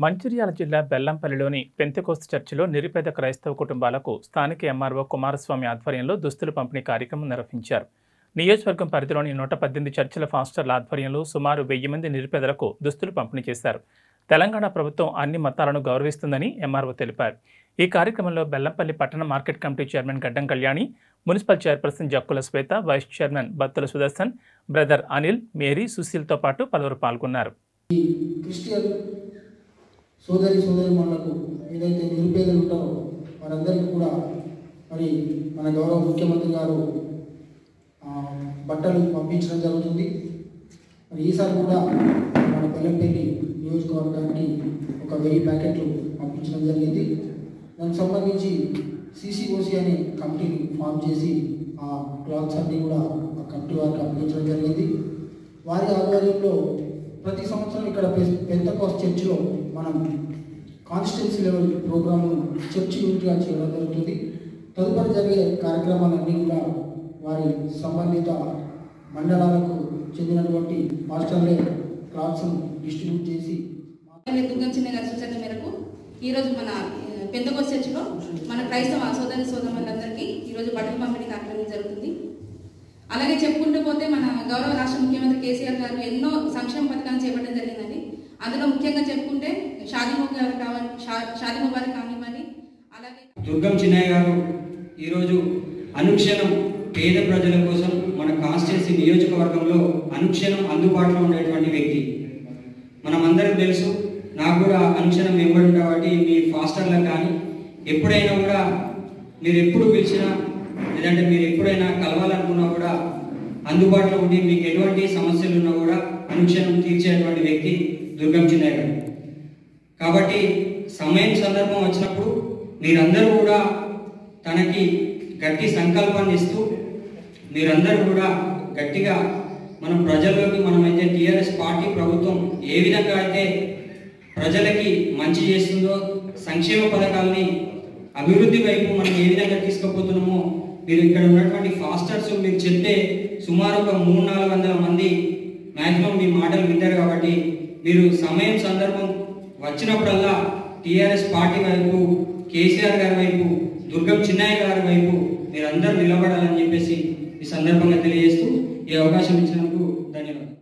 మంచిర్యాల జిల్లా బెల్లంపల్లిలోని పెంతెకోస్తు చర్చిలో నిరుపేద క్రైస్తవ కుటుంబాలకు స్థానిక ఎంఆర్ఓ కుమారస్వామి ఆధ్వర్యంలో దుస్తులు పంపిణీ కార్యక్రమం నిర్వహించారు నియోజకవర్గం పరిధిలోని నూట పద్దెనిమిది చర్చిల ఫాస్టర్ల ఆధ్వర్యంలో సుమారు వెయ్యి మంది నిరుపేదలకు దుస్తులు పంపిణీ చేశారు తెలంగాణ ప్రభుత్వం అన్ని మతాలను గౌరవిస్తుందని ఎంఆర్ఓ తెలిపారు ఈ కార్యక్రమంలో బెల్లంపల్లి పట్టణ market committee chairman Gaddam Kalyani municipal chairperson Jakkula Swetha vice chairman Battula Sudarshan brother Anil Mary సుశీల్తో పాటు పలువురు పాల్గొన్నారు క్రిస్టియన్ సోదరి సోదరిమణులకు ఏదైతే నిరుపేదలు ఉంటారో వారందరికీ కూడా మరి మన గౌరవ ముఖ్యమంత్రి గారు ఆ, బట్టలు పంపించడం జరుగుతుంది మరి ఈసారి కూడా మన బెల్లంపల్లి నియోజకవర్గానికి ఒక వెయ్యి ప్యాకెట్లు పంపించడం జరిగింది దానికి సంబంధించి సిసిఓసి అనే కమిటీని ఫామ్ చేసి ఆ క్లాత్స్ అన్నీ కూడా ఆ కమిటీ వారికి అప్పగించడం జరిగింది వారి ఆధ్వర్యంలో ప్రతి సంవత్సరం ఇక్కడ పెంతకోస్ చర్చిలో మనం కాన్స్టిట్యున్సీ లెవెల్ ప్రోగ్రామ్ను చర్చి యూనిట్గా చేయడం జరుగుతుంది తదుపరి జరిగే కార్యక్రమాలన్నీ కూడా వారి సంబంధిత మండలాలకు చెందినటువంటి మాస్టర్లే క్లాత్స్ను డిస్ట్రిబ్యూట్ చేసి ఎమ్మెల్యే దుర్గం చిన్న గారి సూచన మేరకు ఈరోజు మన పెద్దకోస్ చర్చిలో మన క్రైస్తవ సోదరి సోదరులందరికీ ఈరోజు బట్టలు పంపిణీ కార్యక్రమం జరుగుతుంది అలాగే చెప్పుకుంటూ పోతే మన గౌరవ రాష్ట్ర ముఖ్యమంత్రి కేసీఆర్ గారు ఎన్నో సంక్షేమ పథకాలు చేపట్టడం జరిగిందండి అందులో ముఖ్యంగా చెప్పుకుంటే షాదీ ముబారక్ కావాలి షా- షాదీ ముబారక్ కానివ్వండి అలాగే దుర్గం చిన్నయ్య గారు ఈరోజు అనుక్షణం పేద ప్రజల కోసం మన కాన్స్టిట్యున్సీ నియోజకవర్గంలో అనుక్షణం అందుబాటులో ఉండేటువంటి వ్యక్తి మనం అందరికి తెలుసు నాకు కూడా అనుక్షణం వెంబడి కాబట్టి మీ ఫాస్టర్లకు కానీ ఎప్పుడైనా కూడా మీరు ఎప్పుడు పిలిచినా లేదంటే మీరు ఎప్పుడైనా కలవాలనుకున్నా కూడా అందుబాటులో ఉండి మీకు ఎటువంటి సమస్యలు ఉన్నా కూడా అనుక్షణం తీర్చేటువంటి వ్యక్తి దుర్గం చిన్నయ్య గారు కాబట్టి సమయం సందర్భం వచ్చినప్పుడు మీరందరూ కూడా తనకి గట్టి సంకల్పాన్ని ఇస్తూ మీరందరూ కూడా గట్టిగా మనం ప్రజల్లోకి మనమైతే టీఆర్ఎస్ పార్టీ ప్రభుత్వం ఏ విధంగా అయితే ప్రజలకి మంచి చేస్తుందో సంక్షేమ పథకాలని అభివృద్ధి వైపు మనం ఏ విధంగా తీసుకుపోతున్నామో మీరు ఇక్కడ ఉన్నటువంటి ఫాస్టర్స్ మీరు చెప్తే సుమారు ఒక మూడు నాలుగు వందల మంది మ్యాక్సిమం మీ మాటలు వింటారు కాబట్టి మీరు సమయం సందర్భం వచ్చినప్పుడల్లా టీఆర్ఎస్ పార్టీ వైపు కేసీఆర్ గారి వైపు దుర్గం చిన్నయ్య గారి వైపు మీరందరూ నిలబడాలని చెప్పేసి ఈ సందర్భంగా తెలియజేస్తూ ఈ అవకాశం ఇచ్చినందుకు ధన్యవాదాలు